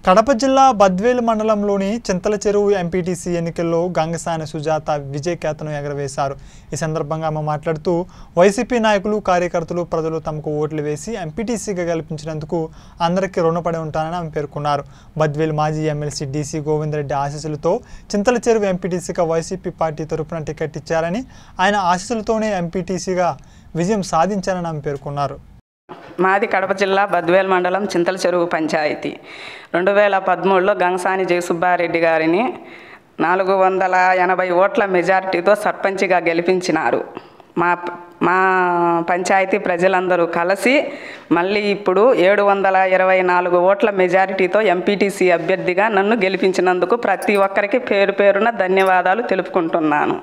కడప జిల్లా బద్వేలు మండలంలోని చింతల చెరువు ఎంపీటీసీ ఎన్నికల్లో గంగసాని సుజాత విజయ్ కేతను ఎగరవేశారు ఈ సందర్భంగా ఆమె మాట్లాడుతూ వైసీపీ నాయకులు కార్యకర్తలు ప్రజలు తమకు ఓట్లు వేసి ఎంపీటీసీగా గెలిపించినందుకు అందరికీ రుణపడి ఉంటానని ఆమె పేర్కొన్నారు బద్వేలు మాజీ ఎమ్మెల్సీ డీసీ గోవిందరెడ్డి ఆశీస్సులతో చింతల చెరువు ఎంపీటీసీగా వైసీపీ పార్టీ తరపున టికెట్ ఇచ్చారని ఆయన ఆశీస్సులతోనే ఎంపీటీసీగా విజయం సాధించారని ఆమె పేర్కొన్నారు మాది కడప జిల్లా బద్వేల్ మండలం చింతల చెరువు పంచాయతీ రెండు వేల పదమూడులో గంగసాని జయసుబ్బారెడ్డి గారిని నాలుగు వందల ఎనభై ఓట్ల మెజారిటీతో సర్పంచ్గా గెలిపించినారు మా మా పంచాయతీ ప్రజలందరూ కలిసి మళ్ళీ ఇప్పుడు ఏడు వందల ఇరవై నాలుగు ఓట్ల మెజారిటీతో ఎంపీటీసీ అభ్యర్థిగా నన్ను గెలిపించినందుకు ప్రతి ఒక్కరికి పేరు పేరున ధన్యవాదాలు తెలుపుకుంటున్నాను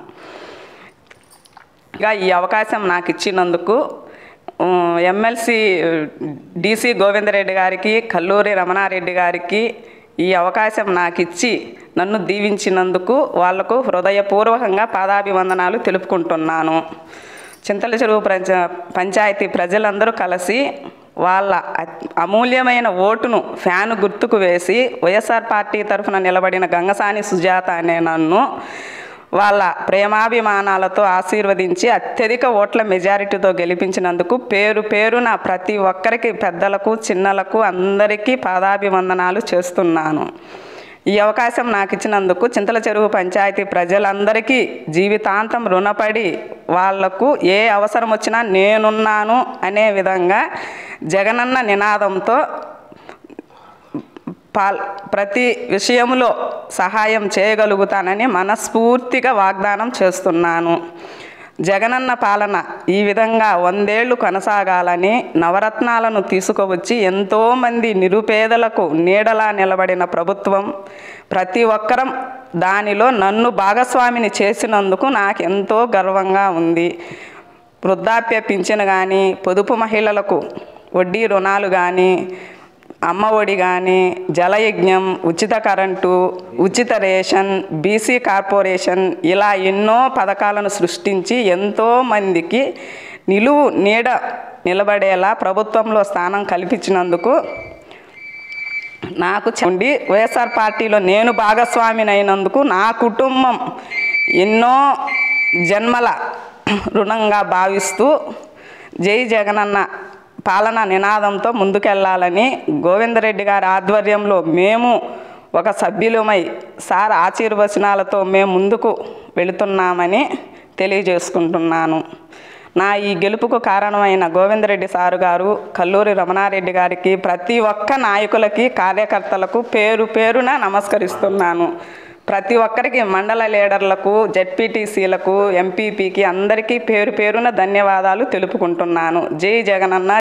ఇక ఈ అవకాశం నాకు ఇచ్చినందుకు ఉమ్, ఎమ్మెల్సీ డీసీ గోవిందరెడ్డి గారికి కల్లూరి రమణారెడ్డి గారికి ఈ అవకాశం నాకు ఇచ్చి నన్ను దీవించినందుకు వాళ్లకు హృదయపూర్వకంగా పాదాభివందనాలు తెలుపుకుంటున్నాను చింతల చెరువు ప్రజ పంచాయతీ ప్రజలందరూ కలిసి వాళ్ళ అ- అమూల్యమైన ఓటును ఫ్యాను గుర్తుకు వేసి వైఎస్ఆర్ పార్టీ తరఫున నిలబడిన గంగసాని సుజాత అనే నన్ను వాళ్ళ ప్రేమాభిమానాలతో ఆశీర్వదించి అత్యధిక ఓట్ల మెజారిటీతో గెలిపించినందుకు పేరు పేరున ప్రతి ఒక్కరికి పెద్దలకు చిన్నలకు అందరికీ పాదాభివందనాలు చేస్తున్నాను ఈ అవకాశం నాకు ఇచ్చినందుకు చింతల చెరువు పంచాయతీ ప్రజలందరికీ జీవితాంతం రుణపడి వాళ్లకు ఏ అవసరం వచ్చినా నేనున్నాను అనే విధంగా జగనన్న నినాదంతో పాల్ ప్రతి విషయంలో సహాయం చేయగలుగుతానని మనస్ఫూర్తిగా వాగ్దానం చేస్తున్నాను జగనన్న పాలన ఈ విధంగా వందేళ్లు కొనసాగాలని నవరత్నాలను తీసుకువచ్చి ఎంతోమంది నిరుపేదలకు నీడలా నిలబడిన ప్రభుత్వం ప్రతి ఒక్కరం దానిలో నన్ను భాగస్వామిని చేసినందుకు నాకు ఎంతో గర్వంగా ఉంది వృద్ధాప్య పింఛను కానీ పొదుపు మహిళలకు వడ్డీ రుణాలు కానీ అమ్మ ఒడి కానీ జలయజ్ఞం ఉచిత కరెంటు ఉచిత రేషన్ బీసీ కార్పొరేషన్ ఇలా ఎన్నో పథకాలను సృష్టించి ఎంతో మందికి నిలువు నీడ నిలబడేలా ప్రభుత్వంలో స్థానం కల్పించినందుకు నాకు ఉండి వైఎస్ఆర్ పార్టీలో నేను భాగస్వామినైనందుకు నా కుటుంబం ఎన్నో జన్మల రుణంగా భావిస్తూ జై జగనన్న పాలన నినాదంతో ముందుకెళ్లాలని గోవిందరెడ్డి గారి ఆధ్వర్యంలో మేము ఒక సభ్యులమై సార్ ఆశీర్వచనాలతో మేము ముందుకు వెళుతున్నామని తెలియజేసుకుంటున్నాను నా ఈ గెలుపుకు కారణమైన గోవిందరెడ్డి సారు గారు కల్లూరి రమణారెడ్డి గారికి ప్రతి ఒక్క నాయకులకి కార్యకర్తలకు పేరు పేరున నమస్కరిస్తున్నాను ప్రతి ఒక్కరికి మండల లీడర్లకు జెడ్పీటీసీలకు ఎంపీపీకి అందరికీ పేరు పేరున ధన్యవాదాలు తెలుపుకుంటున్నాను జై జగనన్న